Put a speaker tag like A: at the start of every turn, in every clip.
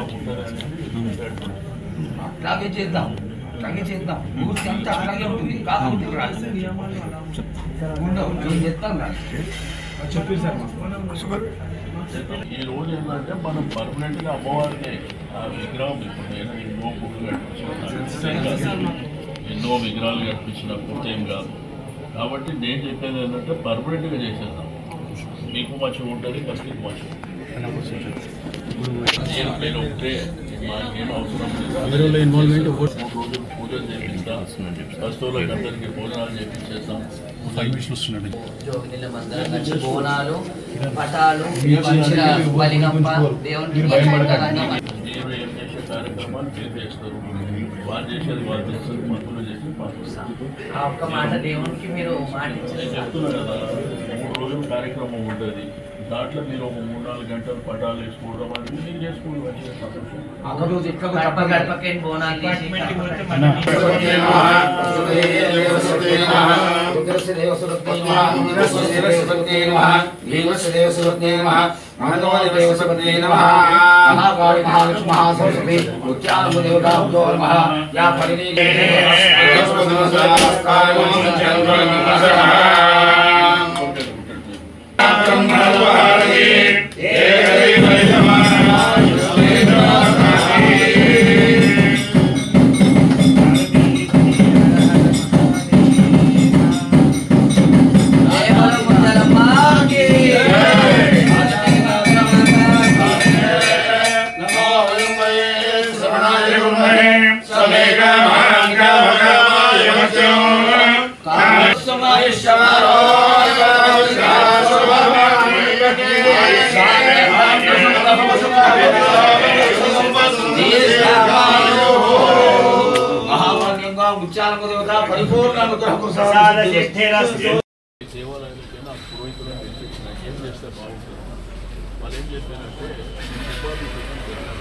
A: ఉంటుంది
B: అట్లాగే చేద్దాం అట్లాగే చేద్దాం పూర్తి అంతా అట్లాగే ఉంటుంది కాకపోతే ఇక్కడ ఉండవు నేను చెప్తాను కదా.
A: ఈ రోజు ఏంటంటే మనం పర్మనెంట్ గా అమ్మవారికి ఆ విగ్రహం ఇప్పుడు నేను ఎన్నో గుళ్ళు కట్టించిన ఎన్నో విగ్రహాలు కట్టించిన పూర్తేం కాదు కాబట్టి నేను చెప్పేది ఏంటంటే పర్మనెంట్ గా చేసేద్దాం మీకు మంచిగా ఉంటుంది బస్కి మంచిగా ఉంటుంది. నేను మీరు ఒకటే మాకేం అవసరం లేదు మూడు రోజులు పూజలు చేపిస్తాం వస్తువులకు అందరికీ భోజనాలు చేపించేస్తాం
C: జోగినిల మందరం కలిసి బోనాలు పటాలు పక్షుల బలిగంప దేవునికి రంగం
A: మీరు ఏం చేసే కార్యక్రమాలు మీరు చేస్తారు వాళ్ళు చేసేది వాళ్ళు చేస్తారు మందులు చేసి మాకు
C: ఆ ఒక్క మాట దేవునికి మీరు మాట
A: నేను
C: ఇచ్చారు
A: చెప్తున్నా కదా మూడు రోజులు కార్యక్రమం ఉంటుంది దాంట్లో మీరు ఒక మూడు నాలుగు గంటలు పటాలు వేసుకోవడం అనేది మీరు చేసుకోండి మంచిగా సంతోషం
B: ఒక రోజు ఎట్లా
C: గడప గడపకే బోనాలు తీసి
B: మహాకాళి మహాలక్ష్మి మహాసరస్వతి ముత్యాలు దేవతాభ్యో నమః యా పరిణీలే
C: జయ బల ముద్దలమ్మకి
B: మహామాన్యంగా ముత్యాలకు దేవత పరిపూర్ణ అనుగ్రహం
A: ఈ దేవాలయాలకైనా పురోహితులను పిలిపించిన ఏం చేస్తే బాగుంటుంది వాళ్ళు ఏం చెప్పారంటే ఉపాధిపతం జరగాలి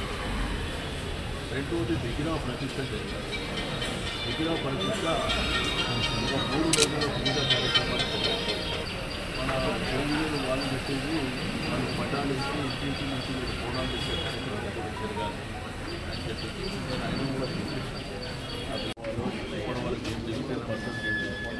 A: రెండవది విగ్రహ ప్రతిష్ట జరగాలి విగ్రహ ప్రతిష్ట ఒక మూడు రోజుల పూజ కార్యక్రమాలు జరగాలి. మన భూములు వాళ్ళు పెట్టేది వాళ్ళు పట్టాలు ఇచ్చి ఇంటింటి నుంచి మీరు కోణాలు చేసే కార్యక్రమాలు కూడా జరగాలి అని చెప్పి నేను ఆయన కూడా పిలిపించాను అది వాళ్ళు ఇప్పటి వరకు ఏం జరిగితే పద్ధతి ఏం జరిగింది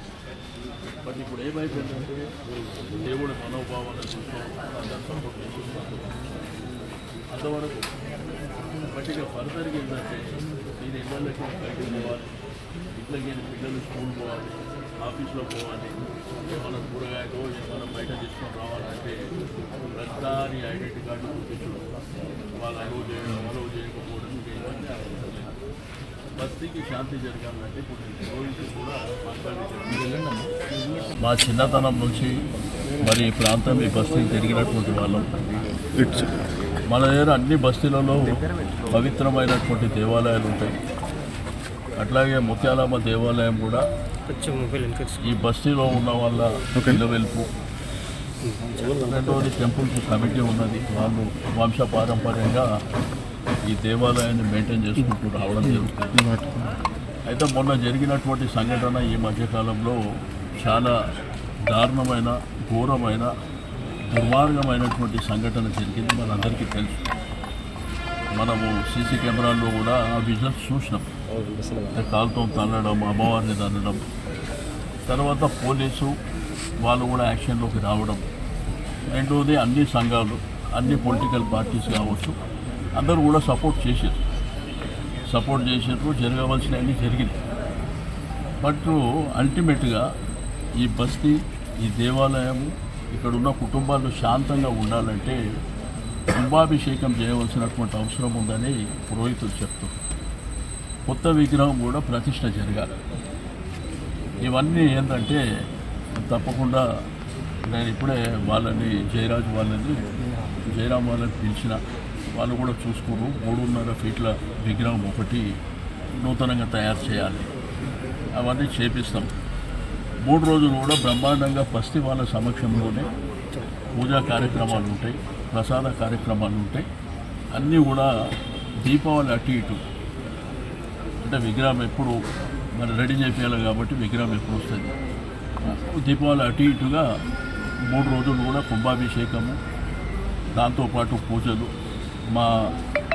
A: బట్ ఇప్పుడు ఏమైపోయిందంటే దేవుడి మనోభావాలను చూస్తాం అందరూ సపోర్ట్ చేస్తున్నాం అంతవరకు బట్ ఇక ఫర్దర్గా ఏంటంటే నేను ఇళ్ళకి బయటకు పోవాలి ఇట్లకి పిల్లలు స్కూల్ పోవాలి ఆఫీస్లో పోవాలి ఏమైనా కూరగాయలు ఏమైనా బయట తీసుకొని రావాలంటే ప్రధాని ఐడెంటి కార్డు చూపించడం వాళ్ళు అలవ్ చేయడం అలవ్ చేయకపోవడం ఇంకా ఇవన్నీ అవసరం లేదు బస్తీకి శాంతి జరగాలంటే ఇప్పుడు నేను రోజు కూడా మాట్లాడి మా చిన్నతనం నుంచి మరి ఈ ప్రాంతం ఈ బస్తీకి తిరిగినటువంటి వాళ్ళం మన దగ్గర అన్ని బస్తీలలో పవిత్రమైనటువంటి దేవాలయాలు ఉంటాయి అట్లాగే ముత్యాలమ్మ దేవాలయం కూడా ఈ బస్తీలో ఉన్న వాళ్ళ నిలవెల్పు రెండవది టెంపుల్స్ కమిటీ ఉన్నది వాళ్ళు వంశ పారంపర్యంగా ఈ దేవాలయాన్ని మెయింటైన్ చేసుకుంటూ రావడం జరుగుతుంది అయితే మొన్న జరిగినటువంటి సంఘటన ఈ మధ్యకాలంలో చాలా దారుణమైన ఘోరమైన దుర్మార్గమైనటువంటి సంఘటన జరిగింది మనందరికీ తెలుసు మనము సీసీ కెమెరాల్లో కూడా ఆ విజువల్స్ చూసినాం అంటే కాలుతో తన్నడం అమ్మవారిని తన్నడం తర్వాత పోలీసు వాళ్ళు కూడా యాక్షన్లోకి రావడం రెండోది అన్ని సంఘాలు అన్ని పొలిటికల్ పార్టీస్ కావచ్చు అందరూ కూడా సపోర్ట్ చేశారు సపోర్ట్ చేసారు జరగవలసినవన్నీ జరిగినాయి బట్ అల్టిమేట్గా ఈ బస్తీ ఈ దేవాలయము ఇక్కడ ఉన్న కుటుంబాలు శాంతంగా ఉండాలంటే కుంభాభిషేకం చేయవలసినటువంటి అవసరం ఉందని పురోహితులు చెప్తారు కొత్త విగ్రహం కూడా ప్రతిష్ట జరగాలి ఇవన్నీ ఏంటంటే తప్పకుండా నేను ఇప్పుడే వాళ్ళని జయరాజ్ వాళ్ళని జయరాం వాళ్ళని పిలిచిన వాళ్ళు కూడా చూసుకోరు మూడున్నర ఫీట్ల విగ్రహం ఒకటి నూతనంగా తయారు చేయాలి అవన్నీ చేపిస్తాం మూడు రోజులు కూడా బ్రహ్మాండంగా పస్తి వాళ్ళ సమక్షంలోనే పూజా కార్యక్రమాలు ఉంటాయి ప్రసాద కార్యక్రమాలు ఉంటాయి అన్నీ కూడా దీపావళి అటు ఇటు అంటే విగ్రహం ఎప్పుడు మరి రెడీ చేయాలి కాబట్టి విగ్రహం ఎప్పుడు వస్తుంది దీపావళి అటు ఇటుగా మూడు రోజులు కూడా కుంభాభిషేకము దాంతోపాటు పూజలు మా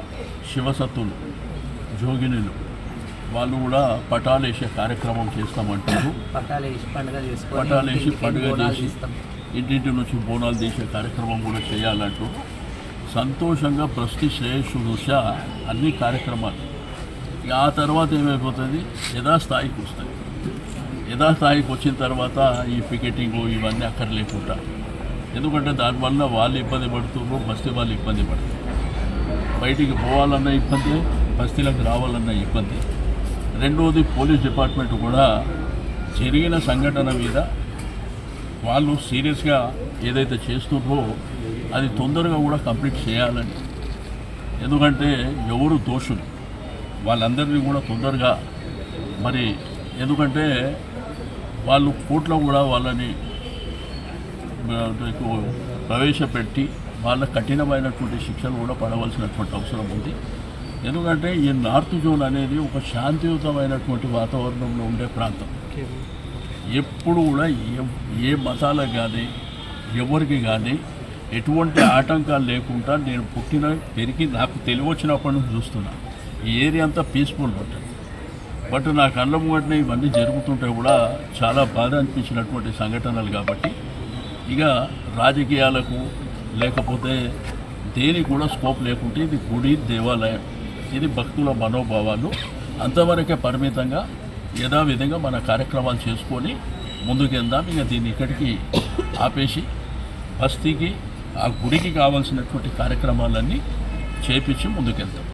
A: శివసత్తులు జోగినులు వాళ్ళు కూడా పటాలు వేసే కార్యక్రమం చేస్తామంటారు
C: పట్టాలు వేసి పండుగ చేసుకొని
A: పటాలు వేసి
C: ఇంటింటికి
A: పండుగ
C: బోనాలు
A: చేసి
C: తీస్తాం.
A: ఇంటింటి నుంచి బోనాలు తీసే కార్యక్రమం కూడా చేయాలంటూ సంతోషంగా ప్రస్తుతి శ్రేయస్సు దృశ అన్ని కార్యక్రమాలు ఇక ఆ తర్వాత ఏమైపోతుంది యథాస్థాయికి వస్తాయి యథాస్థాయికి వచ్చిన తర్వాత ఈ పికెటింగ్ ఇవన్నీ అక్కడ లేకుండా ఎందుకంటే దానివల్ల వాళ్ళు ఇబ్బంది పడుతున్నారు బస్తీ వాళ్ళు ఇబ్బంది పడుతున్నారు బయటికి పోవాలన్న ఇబ్బంది బస్తీలకు రావాలన్న ఇబ్బంది రెండవది పోలీస్ డిపార్ట్మెంట్ కూడా జరిగిన సంఘటన మీద వాళ్ళు సీరియస్గా ఏదైతే చేస్తుండ్రో అది తొందరగా కూడా కంప్లీట్ చేయాలని ఎందుకంటే ఎవరు దోషులు వాళ్ళందరినీ కూడా తొందరగా మరి ఎందుకంటే వాళ్ళు కోర్టులో కూడా వాళ్ళని ఆ, ప్రవేశపెట్టి వాళ్ళ కఠినమైనటువంటి శిక్షలు కూడా పడవలసినటువంటి అవసరం ఉంది ఎందుకంటే ఈ నార్త్ జోన్ అనేది ఒక శాంతియుతమైనటువంటి వాతావరణంలో ఉండే ప్రాంతం ఎప్పుడు కూడా ఏ ఏ మతాలకు కానీ ఎవరికి కానీ ఎటువంటి ఆటంకాలు లేకుండా నేను పుట్టిన పెరిగి నాకు తెలివి వచ్చినప్పటి నుంచి చూస్తున్నా ఈ ఏరియా అంతా పీస్ఫుల్ ఉంటుంది బట్ నా కళ్ళ ముంగటనే ఇవన్నీ జరుగుతుంటే కూడా చాలా బాధ అనిపించినటువంటి సంఘటనలు కాబట్టి ఇక రాజకీయాలకు లేకపోతే దేనికి కూడా స్కోప్ లేకుంటే ఇది గుడి దేవాలయం ఇది భక్తుల మనోభావాలు అంతవరకే పరిమితంగా యథావిధంగా మన కార్యక్రమాలు చేసుకొని ముందుకెళ్దాం ఇక దీన్ని ఇక్కడికి ఆపేసి బస్తీకి ఆ గుడికి కావాల్సినటువంటి కార్యక్రమాలన్నీ చేపించి ముందుకెళ్తాం